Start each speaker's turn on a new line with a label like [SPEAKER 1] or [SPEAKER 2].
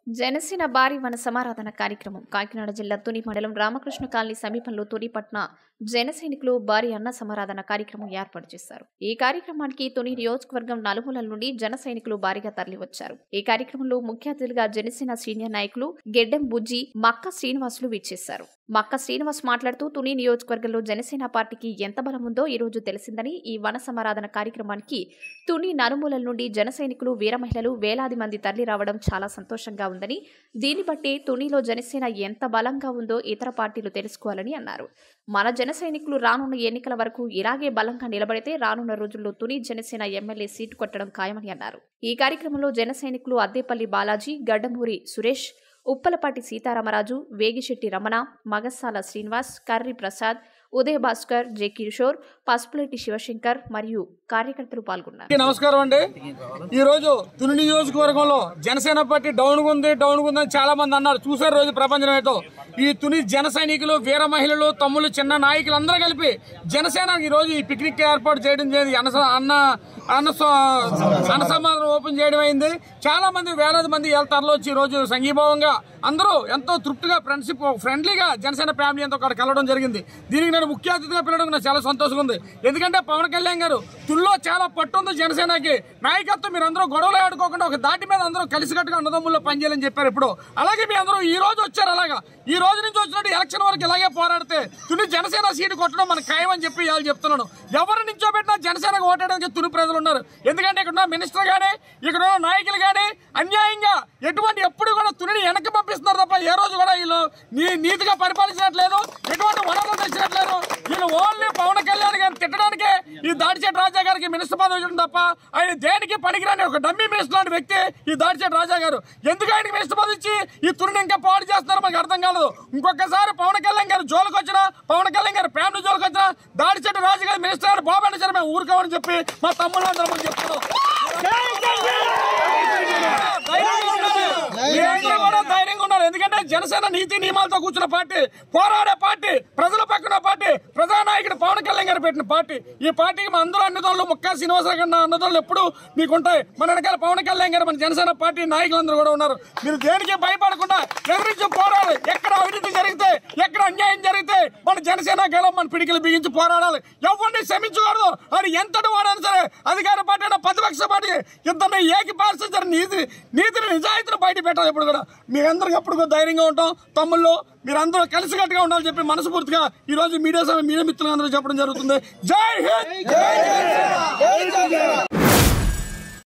[SPEAKER 1] జనసేన భారీ వన సమారాధన కార్యక్రమం కాకినాడ జిల్లా తుని మండలం రామకృష్ణ కాలనీ సమీపంలో తునిపట్న జన సైనికులు భారీ అన్న సమారాధన కార్యక్రమం ఏర్పాటు చేశారు ఈ కార్యక్రమానికి తుని నియోజకవర్గం నలుమూలల నుండి జన సైనికులు భారీగా తరలివచ్చారు ఈ కార్యక్రమంలో ముఖ్య అతిథులుగా జనసేన సీనియర్ నాయకులు గెడ్డెం బుజ్జి మక్క శ్రీనివాసులు విచ్చేశారు మక్క శ్రీనివాస్ మాట్లాడుతూ తుని నియోజకవర్గంలో జనసేన పార్టీకి ఎంత బలం ఉందో ఈ రోజు తెలిసిందని ఈ వన సమారాధన కార్యక్రమానికి తుని నలుమూలల నుండి జన సైనికులు వీర మహిళలు వేలాది మంది తరలి రావడం చాలా సంతోషంగా ఉందని దీన్ని బట్టి తునిలో జనసేన ఎంత బలంగా ఉందో ఇతర పార్టీలు తెలుసుకోవాలని అన్నారు మన జన సైనికులు రానున్న ఎన్నికల వరకు ఇలాగే బలంగా నిలబడితే రానున్న రోజుల్లో తుని జనసేన ఎమ్మెల్యే సీటు కొట్టడం ఖాయమని అన్నారు ఈ కార్యక్రమంలో జన సైనికులు అద్దేపల్లి బాలాజీ గడ్డమూరి సురేష్ ఉప్పలపాటి సీతారామరాజు వేగిశెట్టి రమణ మగస్సాల శ్రీనివాస్ కర్రి ప్రసాద్ ఉదయ్ భాస్కర్ జె కిషోర్ పసుపులెట్టి శివశంకర్ మరియు కార్యకర్తలు పాల్గొన్నారు
[SPEAKER 2] అందరికీ నమస్కారం అండి ఈ రోజు తుని నియోజకవర్గంలో జనసేన పార్టీ డౌన్ ఉంది డౌన్ ఉందని చాలా మంది అన్నారు చూసారు రోజు ప్రపంచం ఏదో ఈ తుని జన సైనికులు వీర మహిళలు తమ్ముళ్ళు చిన్న నాయకులు అందరూ కలిపి జనసేన ఈ రోజు ఈ పిక్నిక్ ఏర్పాటు చేయడం జరిగింది అన్న అన్న అన్న స- అన్న సమాధానం ఓపెన్ చేయడం అయింది చాలా మంది వేలాది మంది వెళ్తారులో వచ్చి ఈ రోజు సంఘీభావంగా అందరూ ఎంతో తృప్తిగా ఫ్రెండ్షిప్ ఫ్రెండ్లీగా జనసేన ఫ్యామిలీ అంతా అక్కడ కలవడం జరిగింది దీనికి నేను ముఖ్య అతిథిగా పిలవడం నాకు చాలా సంతోషంగా ఉంది ఎందుకంటే పవన్ కళ్యాణ్ గారు తుల్లో చాలా పట్టు ఉంది జనసేనకి నాయకత్వం మీరు అందరూ గొడవలు ఆడుకోకుండా ఒక దాటి మీద అందరూ కలిసికట్టుగా అన్నదమ్ముల్లో పనిచేయాలని చెప్పారు ఇప్పుడు అలాగే మీ అందరూ ఈ రోజు వచ్చారు అలాగా ఈ రోజు నుంచి వచ్చినట్టు ఎలక్షన్ వరకు ఇలాగే పోరాడితే తుని జనసేన సీటు కొట్టడం మనకు ఖాయం అని చెప్పి ఇవాళ చెప్తున్నాను ఎవరు నించోబెట్టినా జనసేనకు ఓటేయడానికి తుని ప్రజలు ఉన్నారు ఎందుకంటే ఇక్కడ ఉన్న మినిస్టర్ గానీ ఇక్కడ ఉన్న నాయకులు గానీ అన్యాయంగా ఎటువంటి ఎప్పుడు కూడా తునిని వెనక్కి పంపిస్తున్నారు తప్ప ఏ రోజు కూడా వీళ్ళు నీ- నీతిగా పరిపాలించినట్లేదు ఎటువంటి వనరులు తెచ్చినట్లేదు వీళ్ళు ఓన్లీ పవన్ కళ్యాణ్ గారిని తిట్టడానికే ఈ దాడిచేటి రాజా గారికి మినిస్టర్ పదవి ఇవ్వడం తప్ప ఆయన దేనికి పనికిరాని ఒక డమ్మీ మినిస్టర్ లాంటి వ్యక్తి ఈ దాడిచేటి రాజా గారు ఎందుకు ఆయనకి మినిస్టర్ పదవి ఇచ్చి ఈ తురిని ఇంకా పాడు చేస్తున్నారో మాకు అర్థం కాలేదు ఇంకొకసారి పవన్ కళ్యాణ్ గారు జోలికి వచ్చినా పవన్ కళ్యాణ్ గారు ఫ్యామిలీ జోలికి వచ్చినా దాడిచేటి రాజు గారు మినిస్టర్ గారు బాబు సరే మేము ఊరుకోమని చెప్పి మా తమ్ముళ్ళు అందరం మాకు చెప్తున్నాం ధైర్యంగా ఉండాలి. మీరందరూ కూడా ధైర్యంగా ఉండాలి ఎందుకంటే జనసేన నీతి నియమాలతో కూర్చున్న పార్టీ పోరాడే పార్టీ ప్రజల పక్కన పార్టీ ప్రజానాయకుడు పవన్ కళ్యాణ్ గారు పెట్టిన పార్టీ ఈ పార్టీకి మా అందరూ అన్నదోళ్ళు ముక్కా శ్రీనివాసరావు గారు అన్నదోళ్ళు ఎప్పుడు మీకు ఉంటాయి మన వెనకాల పవన్ కళ్యాణ్ గారు మన జనసేన పార్టీ నాయకులందరూ కూడా ఉన్నారు మీరు దేనికి భయపడకుండా ఎదురించి పోరాడాలి ఎక్కడ అవినీతి జరిగితే ఎక్కడ అన్యాయం జరిగితే మన జనసేన గెలవ మన పిడికిలు బిగించి పోరాడాలి ఎవరిని క్షమించకూడదు అది ఎంతటి వాడైనా సరే అధికార పార్టీ అయినా ప్రతిపక్ష పార్టీ ఇద్దరిని ఏకి పాల్సించారు నీతి నీతిని నిజాయితీని బయట పెట్టాలి ఎప్పుడు కూడా మీరందరికీ ఎప్పుడు కూడా ధైర్యంగా ఉంటాం తమ్ముళ్ళు మీరందరూ కలిసికట్టుగా ఉండాలని చెప్పి మనస్ఫూర్తిగా ఈ రోజు మీడియా సభ మీడియా మిత్రులందరూ చెప్పడం జరుగుతుంది జై హింద్